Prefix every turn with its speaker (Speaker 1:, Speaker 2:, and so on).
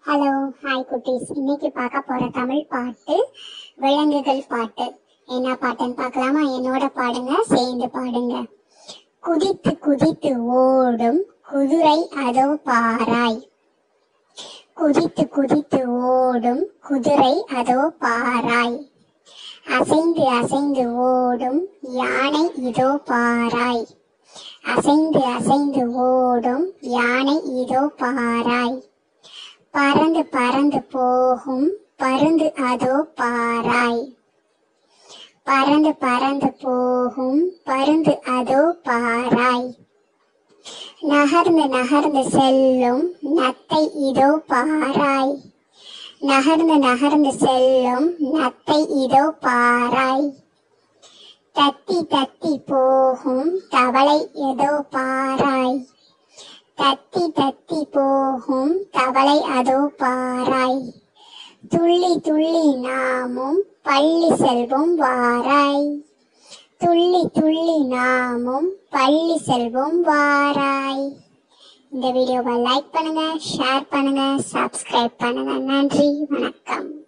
Speaker 1: hello hi குட்டீஸ் இன்னைக்கு பார்க்க போற தமிழ் பாட்டு விலங்குகள் பாட்டு என்ன பாட்டுன்னு பார்க்கலாமா என்னோட பாடுங்க சேர்ந்து பாடுங்க குதித்து குதித்து ஓடும் குதிரை அதோ பாராய் குதித்து குதித்து ஓடும் குதிரை அதோ பாராய் அசைந்து அசைந்து ஓடும் யானை இதோ பாராய் அசைந்து அசைந்து ஓடும் யானை இதோ பாராய் பறந்து பறந்து போகும் பருந்து அதோ பாராய் பறந்து பறந்து போகும் பருந்து அதோ பாராய் நகர்ந்து நகர்ந்து செல்லும் நத்தை இதோ பாராய் நகர்ந்து நகர்ந்து செல்லும் நத்தை இதோ பாராய் தத்தி தத்தி போகும் தவளை ஏதோ பாராய் தத்தி தத்தி போகும் தவளை அதோ பாராய் துள்ளி துள்ளி நாமும் பள்ளி செல்வோம் வாராய் துள்ளி துள்ளி நாமும் பள்ளி செல்வோம் வாராய் இந்த வீடியோவை லைக் பண்ணுங்க ஷேர் பண்ணுங்க சப்ஸ்கிரைப் பண்ணுங்க நன்றி வணக்கம்